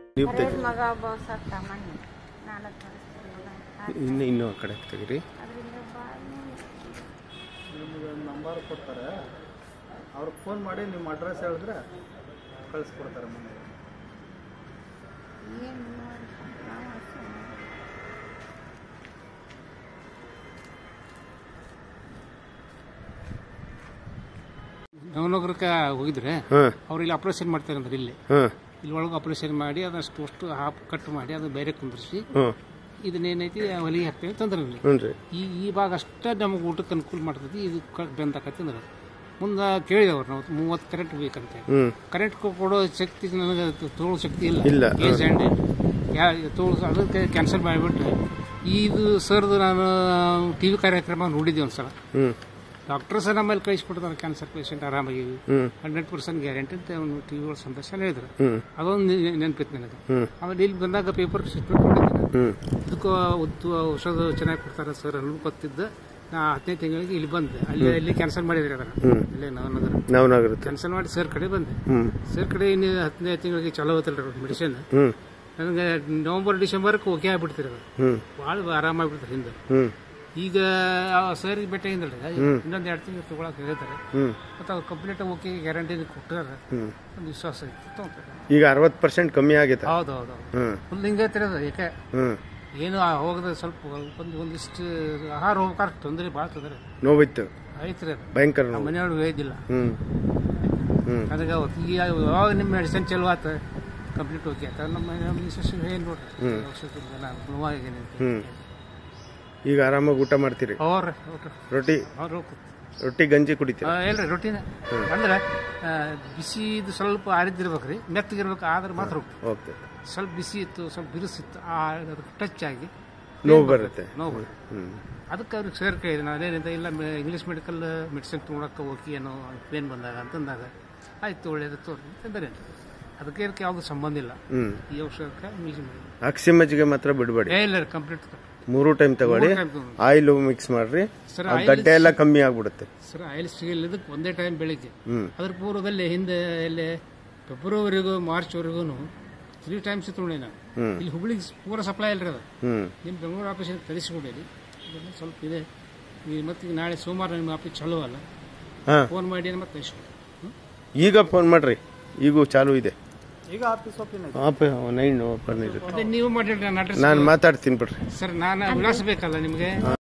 ನೀವು ಹರಿಯದ ತೆಗಿ ಮಗ ಒಬ್ಬ ಸತ್ತ ಮೊನ್ನೆ ನಾಲ್ಕು ವರ್ಷದ ಮಗ ಇನ್ನು ಇನ್ನೂ ಆ ಕಡೆ ತೆಗೀರಿ ಅದರಿಂದ ಭಾಳ ನಿಮಗೆ ನಂಬರ್ ಕೊಡ್ತಾರೆ ಅವ್ರಿಗೆ ಫೋನ್ ಮಾಡಿ ನಿಮ್ಮ ಅಡ್ರೆಸ್ ಹೇಳಿದ್ರೆ ಕಳಿಸ್ಕೊಡ್ತಾರೆ ಮನೆಗೆ ಏನು ಮಾಡಿ ನಾವು ಅಷ್ಟೇ ನವನಗರಕ್ಕೆ ಹೋಗಿದ್ರೆ ಹಾಂ ಅವ್ರು ಇಲ್ಲಿ ಆಪರೇಷನ್ ಮಾಡ್ತಾರೆ ಅಂದ್ರೆ ಇಲ್ಲಿ ಹಾಂ ಇಲ್ಲಿ ಒಳಗೆ ಆಪರೇಷನ್ ಮಾಡಿ ಅದಷ್ಟು ಅಷ್ಟು ಹಾಪ್ ಕಟ್ ಮಾಡಿ ಅದು ಬೇರೆ ಕುಂದ್ರಿಸಿ ಹಾಂ ಇದನ್ನೇನೈತಿ ಹೊಲಿಗೆ ಹಾಕ್ತೇವೆ ತಂದ್ರೆ ಇಲ್ಲಿ ಹ್ಞೂ ರೀ ಈ ಈ ಭಾಗ ಅಷ್ಟೇ ನಮಗೆ ಊಟಕ್ಕೆ ಅನುಕೂಲ ಮಾಡ್ತೈತಿ ಇದು ಬೆಂದಾಕತಿ ಅಂದ್ರೆ ಮುಂದೆ ಕೇಳಿದವ್ರು ನಾವು ಮೂವತ್ತು ಕರೆಂಟ್ ಬೇಕಂತ ಹ್ಞೂ ಕರೆಂಟ್ ಕೊಡೋ ಶಕ್ತಿ ನನಗೆ ತೋಳೋ ಶಕ್ತಿ ಇಲ್ಲ ಇಲ್ಲ, ಏಜ್ ಆ್ಯಂಡ್ ಯಾ ತೋಳು ಅದಕ್ಕೆ ಕ್ಯಾನ್ಸಲ್ ಮಾಡಿಬಿಟ್ರೆ ಇದು ಸರ್ದು ನಾನು ಟಿ ವಿ ಕಾರ್ಯಕ್ರಮ ನೋಡಿದ್ದೆ ಒಂದು ಸಲ ಹ್ಞೂ ಡಾಕ್ಟರ್ಸ್ ನಮ್ಮಲ್ಲಿ ಕಳಿಸ್ಕೊಡ್ತಾರೆ ಕ್ಯಾನ್ಸರ್ ಪೇಷಂಟ್ ಆರಾಮಾಗಿ ಹ್ಞೂ ಹಂಡ್ರೆಡ್ ಪರ್ಸೆಂಟ್ ಗ್ಯಾರಂಟಿ ಅಂತ ಅವನು ಟಿ ವಿ ಒಳಗೆ ಸಂದರ್ಶನ ಹೇಳಿದ್ರು ಹ್ಞೂ ಅದೊಂದು ನೆನಪಿತ್ತು ನನಗೆ ಹ್ಞೂ ಆಮೇಲೆ ಇಲ್ಲಿ ಬಂದಾಗ ಪೇಪರ್ ಸ್ಟೇಟ್ಮೆಂಟ್ ನೋಡಿದ್ದೀನಿ ಹ್ಞೂ ಇದಕ್ಕೂ ಉತ್ತು ಔಷಧ ಚೆನ್ನಾಗಿ ಕೊಡ್ತಾರೆ ಸರ್ ಅನ್ನೋ ಗೊತ್ತಿದ್ದು ನಾ ಹತ್ತನೇ ತಿಂಗಳಿಗೆ ಇಲ್ಲಿ ಬಂದೆ ಅಲ್ಲಿ ಇಲ್ಲಿ ಕ್ಯಾನ್ಸಲ್ ಮಾಡಿದ್ರಿ ಅದನ್ನ ಹ್ಮ್. ಇಲ್ಲೇ ನವನಗರ ನಾವು ನಾಗಿರುತ್ತೆ ಕ್ಯಾನ್ಸಲ್ ಮಾಡಿ ಸರ್ ಕಡೆ ಬಂದೆ ಹ್ಞೂ ಸರ್ ಕಡೆ ಇನ್ನು ಹತ್ತನೇ ತಿಂಗಳಿಗೆ ಚಲೋ ಹೋತಲ್ರಿ ಮೆಡಿಸಿನ್ ಹ್ಞೂ ನನಗೆ ನವಂಬರ್ ಡಿಸೆಂಬರ್ಗೆ ಓಕೆ ಆಗ್ಬಿಡ್ತೀರಿ ಅದು ಹ್ಞೂ ಭಾಳ ಆರಾಮಾಗ್ಬಿಡ್ತಾರೆ ಹಿಂದೆ ಹ್ಞೂ ಈಗ ಸರ್ ಭೇಟಿ ಹಿಂದಲ್ರಿ ಇನ್ನೊಂದು ಎರಡು ತಿಂಗಳು ತೊಗೊಳಕ್ಕೆ ಹೇಳ್ತಾರೆ ಹ್ಞೂ ಮತ್ತು ಅವ್ರು ಕಂಪ್ಲೀಟ್ ಓಕೆ ಗ್ಯಾರಂಟಿ ಕೊಟ್ಟಾರೆ ಹ್ಞೂ ಒಂದು ವಿಶ್ವಾಸ ಐತಿ ತೊಗೊಂತಾರೆ ಈಗ ಅರವತ್ತು ಪರ್ಸೆಂಟ್ ಕಮ್ಮಿ ಆಗೈತೆ ಹೌದು ಹೌದು ಹೌದು ಹ್ಞೂ ಫುಲ್ ಹಿಂಗೆ ತಿರೋದು ಏಕೆ ಹ್ಞೂ ಏನು ಆ ಹೋಗದ ಸ್ವಲ್ಪ ಒಂದು ಒಂದಿಷ್ಟು ಆಹಾರ ಹೋಗ್ಬೇಕಾದ್ರೆ ತೊಂದರೆ ಭಾಳ ತೊಂದರೆ ನೋವಿತ್ತು ಐತ್ರಿ ಅದು ಭಯಂಕರ ನಮ್ಮ ನೋವು ಮನೆಯೊಳಗೆ ಒಯ್ದಿಲ್ಲ ಹ್ಞೂ ಹ್ಞೂ ನನಗೆ ಅವತ್ತು ಈಗ ಯಾವಾಗ ನಿಮ್ಮ ಮೆಡಿಸಿನ್ ಚಲೋ ಆತ ಕಂಪ್ಲೀಟ್ ಓಕೆ ಆತ ನಮ್ಮ ನಮ್ಮ ಮಿಸಸ್ ಏನು ನೋಡ್ರಿ ಔಷಧಿ ನಾನು ನೋವಾಗೇನೆ ಅಂತ ಹ್ಞೂ ಈಗ ಆರಾಮಾಗಿ ಊಟ ಮಾಡ್ತೀರಿ ಅವ್ರ ಅವ್ರು ರೊಟ್ಟಿ ಅವ್ರು ರೊಟ್ಟಿ ಗಂಜಿ ಕುಡಿತೀರಿ ಹೇಳ್ರಿ ರೊಟ್ಟಿನ ಅಂದ್ರೆ ಆ, ಬಿಸಿ ಇದು ಸ್ವಲ್ಪ ಆರಿದ್ದಿರ್ಬೇಕ್ರಿ ಮೆತ್ತಗಿರ್ಬೇಕು ಆದ್ರೆ ಮಾತ್ರ ಹೋಗ್ತದೆ ಓಕೆ ಸ್ವಲ್ಪ ಬಿಸಿ ಇತ್ತು ಸ್ವಲ್ಪ ಬಿರುಸಿತ್ತು ಆ ಟಚ್ ಆಗಿ ನೋವು ಬರುತ್ತೆ ನೋವು ಬರುತ್ತೆ. ಹ್ಞೂ ಅದಕ್ಕೆ ಅವ್ರಿಗೆ ಸೇರ್ ಕೇಳಿದೆ ನಾನೇನಿಂದ ಇಲ್ಲ ಮೆ- ಇಂಗ್ಲೀಷ್ ಮೆಡಿಕಲ್ ಮೆಡಿಸಿನ್ ತೊಗೊಳಕ್ಕೆ ಹೋಗಿ ಏನೋ ಪೇನ್ ಬಂದಾಗ ಅಂತಂದಾಗ ಆಯ್ತು ಒಳ್ಳೇದು ತೋರಿ ಅಂತಂದ್ರೆ ಅದಕ್ಕೆ ಇದಕ್ಕೆ ಯಾವುದು ಸಂಬಂಧ ಇಲ್ಲ ಹ್ಞೂ ಈ ಔಷಧಕ್ಕೆ ಯೂಸ್ ಮಾಡಿ ಅಕ್ಸಿ ಮಜ್ಜಿಗೆ ಮಾತ್ರ ಬಿಡಬೇಡಿ ಏ ಇಲ್ಲ ಕಂಪ್ಲೀಟ್ ಮೂರು ಟೈಮ್ ತಗೊಳ್ಳಿ ಆಯಿಲ್ ಮಿಕ್ಸ್ ಮಾಡ್ರಿ ಸರ್ ಆ ಗಡ್ಡೆ ಎಲ್ಲ ಕಮ್ಮಿ ಆಗ್ಬಿಡುತ್ತೆ ಸರ್ ಆಯಿಲ್ ಸಿಗಲಿದ್ದಕ್ಕೆ ಒಂದೇ ಟೈಮ್ ಬೆಳಿಗ್ಗೆ ಹ್ಞೂ ಅದ್ರ ಪೂರ್ವದಲ್ಲಿ ಹಿಂದೆ ಇಲ್ಲಿ ಫೆಬ್ರವರಿಗೂ ಮಾರ್ಚ್ವರೆಗೂ ತ್ರೀ ಟೈಮ್ಸ್ ತೊಗೊಂಡೆ ನಾನು ಹ್ಮ್. ಇಲ್ಲಿ ಹುಬ್ಳಿಗೆ ಪೂರ ಸಪ್ಲೈ ಇಲ್ರಿ ಅದು ಹ್ಞೂ ನಿಮ್ಮ ಬೆಂಗಳೂರು ಆಫೀಸಿಗೆ ತರಿಸ್ಕೊಡೇರಿ ಇದೆಲ್ಲ ಸ್ವಲ್ಪ ಇದೆ ಈ ಮತ್ತೆ ಈಗ ನಾಳೆ ಸೋಮವಾರ ನಿಮ್ಮ ಆಫೀಸ್ ಚಲೋ ಅಲ್ಲ ಹಾಂ ಫೋನ್ ಮಾಡಿ ಮತ್ತೆ ತರಿಸ್ಕೊಡಿ ಹ್ಞೂ ಈಗ ಫೋನ್ ಮಾಡ್ರಿ ಈಗೂ ಚಾಲು ಇದೆ ಈಗ ಆಫೀಸ್ ಓಪನ್ ಐತೆ ಆಪ ನೈನ್ ಓಪನ್ ಇರುತ್ತೆ ಅದೇ ನೀವು ಮಾಡಿರಿ ನಾನು ಅಡ್ರೆಸ್ ನಾನು ಮಾತಾಡ್ತೀನಿ ಬಿಡ್ರಿ ಸರ್ ನಾನು ವಿಳಾಸ ಬೇಕಲ್ಲ ನಿಮಗೆ